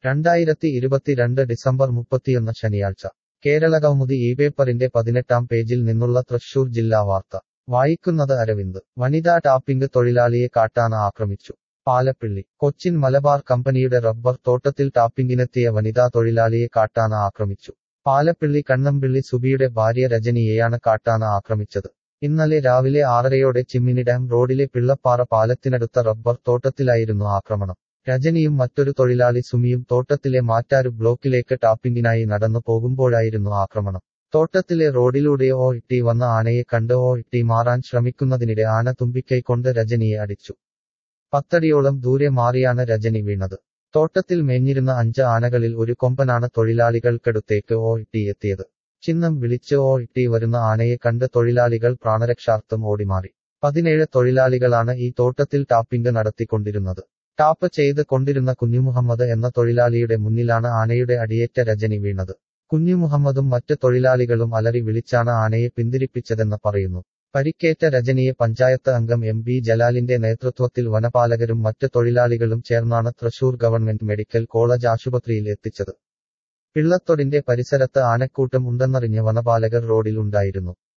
രണ്ടായിരത്തി ഇരുപത്തിരണ്ട് ഡിസംബർ മുപ്പത്തിയൊന്ന് ശനിയാഴ്ച കേരളകൗമുദി ഈ പേപ്പറിന്റെ പതിനെട്ടാം പേജിൽ നിന്നുള്ള തൃശൂർ ജില്ലാ വാർത്ത വായിക്കുന്നത് അരവിന്ദ് വനിതാ ടാപ്പിംഗ് തൊഴിലാളിയെ കാട്ടാന ആക്രമിച്ചു പാലപ്പിള്ളി കൊച്ചിൻ മലബാർ കമ്പനിയുടെ റബ്ബർ തോട്ടത്തിൽ ടാപ്പിംഗിനെത്തിയ വനിതാ തൊഴിലാളിയെ കാട്ടാന ആക്രമിച്ചു പാലപ്പിള്ളി കണ്ണമ്പിള്ളി സുബിയുടെ ഭാര്യ രജനിയെയാണ് കാട്ടാന ആക്രമിച്ചത് ഇന്നലെ രാവിലെ ആറരയോടെ ചിമ്മിനി ഡാം റോഡിലെ പിള്ളപ്പാറ പാലത്തിനടുത്ത റബ്ബർ തോട്ടത്തിലായിരുന്നു ആക്രമണം രജനിയും മറ്റൊരു തൊഴിലാളി സുമിയും തോട്ടത്തിലെ മാറ്റാരു ബ്ലോക്കിലേക്ക് ടാപ്പിംഗിനായി നടന്നു പോകുമ്പോഴായിരുന്നു ആക്രമണം തോട്ടത്തിലെ റോഡിലൂടെ ഓ ഇട്ടി വന്ന ആനയെ കണ്ട് ഓ ഇട്ടി മാറാൻ ശ്രമിക്കുന്നതിനിടെ ആന തുമ്പിക്കൈ കൊണ്ട് രജനിയെ അടിച്ചു പത്തടിയോളം ദൂരെ മാറിയാണ് രജനി വീണത് തോട്ടത്തിൽ മേഞ്ഞിരുന്ന അഞ്ച് ആനകളിൽ ഒരു കൊമ്പനാണ് തൊഴിലാളികൾക്കടുത്തേക്ക് ഓ ഇട്ടി എത്തിയത് ചിഹ്നം വിളിച്ച് ഓ ഇട്ടി വരുന്ന ആനയെ കണ്ട് തൊഴിലാളികൾ പ്രാണരക്ഷാർത്ഥം ഓടിമാറി പതിനേഴ് തൊഴിലാളികളാണ് ഈ തോട്ടത്തിൽ ടാപ്പിംഗ് നടത്തിക്കൊണ്ടിരുന്നത് ടാപ്പ് ചെയ്ത് കൊണ്ടിരുന്ന കുഞ്ഞുമുഹമ്മദ് എന്ന തൊഴിലാളിയുടെ മുന്നിലാണ് ആനയുടെ അടിയേറ്റ രജനി വീണത് കുഞ്ഞുമുഹമ്മദും മറ്റ് തൊഴിലാളികളും അലറി വിളിച്ചാണ് ആനയെ പിന്തിരിപ്പിച്ചതെന്ന് പറയുന്നു പരിക്കേറ്റ രജനിയെ പഞ്ചായത്ത് അംഗം എം ബി ജലാലിന്റെ നേതൃത്വത്തിൽ വനപാലകരും മറ്റ് തൊഴിലാളികളും ചേർന്നാണ് തൃശൂർ ഗവൺമെന്റ് മെഡിക്കൽ കോളേജ് ആശുപത്രിയിൽ എത്തിച്ചത് പിള്ളത്തൊടിന്റെ പരിസരത്ത് ആനക്കൂട്ടം ഉണ്ടെന്നറിഞ്ഞ് വനപാലകർ റോഡിൽ ഉണ്ടായിരുന്നു